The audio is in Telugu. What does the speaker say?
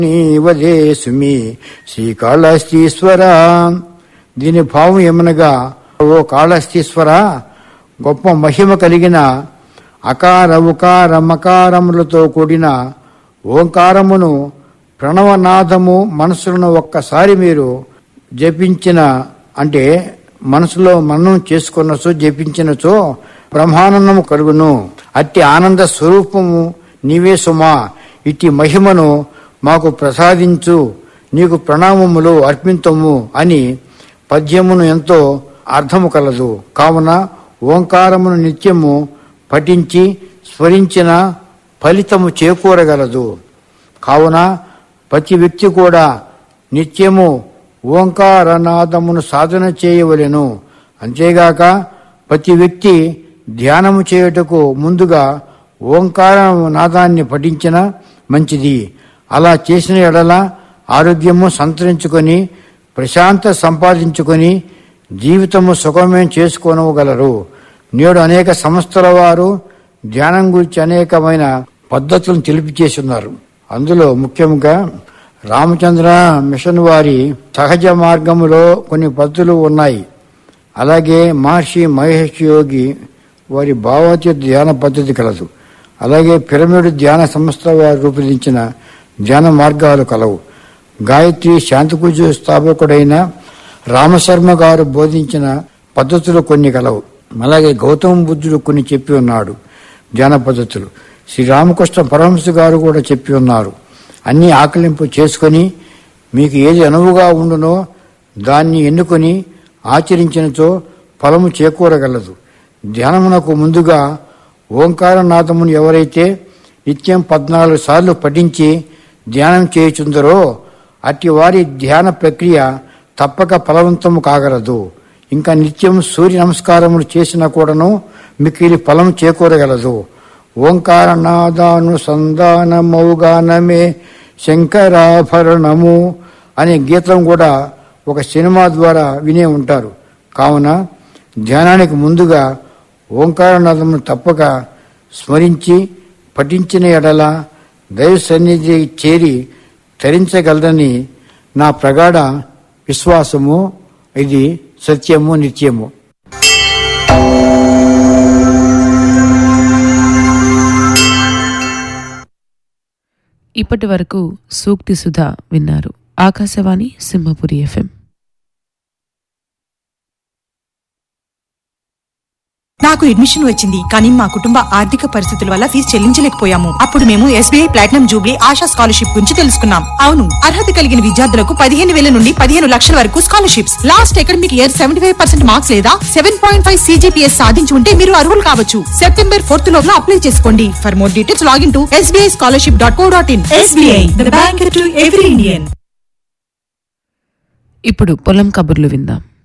నీవదేసుమి శ్రీకాళహస్తీశ్వర దీని భావం ఏమనగా ఓ కాళహస్తీశ్వర గొప్ప మహిమ కలిగిన అకార ఉకార మకారములతో కూడిన ఓంకారమును ప్రణవనాదము మనసులను ఒక్కసారి మీరు జపించిన అంటే మనసులో మననం చేసుకున్నచో జపించినచో బ్రహ్మానందము కలుగును అట్టి ఆనంద స్వరూపము నీవే సుమా ఇట్టి మహిమను మాకు ప్రసాదించు నీకు ప్రణామములు అర్పింతము అని పద్యమును ఎంతో అర్థము కలదు కావున ఓంకారమును నిత్యము పఠించి స్మరించిన ఫలితము చేకూరగలదు కావున ప్రతి వ్యక్తి కూడా నిత్యము ఓంకారనాదమును సాధన చేయవలెను అంతేగాక ప్రతి వ్యక్తి ధ్యానము చేయుటకు ముందుగా ఓంకార నాదాన్ని పఠించిన మంచిది అలా చేసిన ఎడల ఆరోగ్యము సంతరించుకొని ప్రశాంత సంపాదించుకొని జీవితము సుఖమే చేసుకోనగలరు నేడు అనేక సంస్థల వారు ధ్యానం గురించి అనేకమైన పద్ధతులను తెలిపిచేస్తున్నారు అందులో ముఖ్యంగా రామచంద్ర మిషన్ వారి సహజ మార్గములో కొన్ని పద్ధతులు ఉన్నాయి అలాగే మహర్షి మహేష్ యోగి వారి భావోచిత ధ్యాన పద్ధతి కలదు అలాగే పిరమిడ్ ధ్యాన సంస్థ వారు రూపొందించిన ధ్యాన మార్గాలు కలవు గాయత్రి శాంతిపూజ స్థాపకుడైన రామశర్మ గారు బోధించిన పద్ధతులు కొన్ని కలవు అలాగే గౌతమ బుద్ధుడు కొన్ని చెప్పి ఉన్నాడు ధ్యాన పద్ధతులు శ్రీ రామకృష్ణ పరమహంస గారు కూడా చెప్పి ఉన్నారు అన్ని ఆకలింపు చేసుకొని మీకు ఏది అనువుగా ఉండునో దాన్ని ఎన్నుకొని ఆచరించినచో ఫలము చేకూరగలదు ధ్యానమునకు ముందుగా ఓంకారనాథమును ఎవరైతే నిత్యం పద్నాలుగు సార్లు పఠించి ధ్యానం చేయుచుందరో అట్టి వారి ధ్యాన ప్రక్రియ తప్పక ఫలవంతము కాగలదు ఇంకా నిత్యం సూర్య నమస్కారములు చేసిన కూడాను మిక్కిలి ఫలం చేకూరగలదు ఓంకారనాదానుసంధానమౌగానమే శంకరాభరణము అనే గీతం కూడా ఒక సినిమా ద్వారా వినే ఉంటారు కావున ధ్యానానికి ముందుగా ఓంకారనాదమును తప్పక స్మరించి పఠించిన ఎడల దైవ సన్నిధి చేరి తరించగలదని నా ప్రగాఢ విశ్వాసము ఇది సత్యము నిత్యము ఇప్పటి వరకు సూక్తి సుధా విన్నారు ఆకాశవాణి సింహపురి ఎఫ్ఎం నాకు అడ్మిషన్ వచ్చింది కానీ మా కుటుంబ ఆర్థిక పరిస్థితుల వల్ల ఫీజు చెల్లించలేకపోయాము అప్పుడు మేము SBI platinum jubilee Asha scholarship గురించి తెలుసుకున్నాం అవును అర్హత కలిగిన విద్యార్థులకు పదిహేను వేల నుండి పదిహేను లక్షల వరకు scholarships last academic year seventy five percent marks లేదా సెవెన్ పాయింట్ ఫైవ్ సీజీపీఎస్ సాధించి ఉంటే మీరు అర్హులు కావచ్చు సెప్టెంబర్ ఫోర్త్ లోపల అప్లై చేసుకోండి for more details login to SBI scholarship dot co dot in SBI the bank to every Indian ఇప్పుడు పొలం కబుర్లు విందాం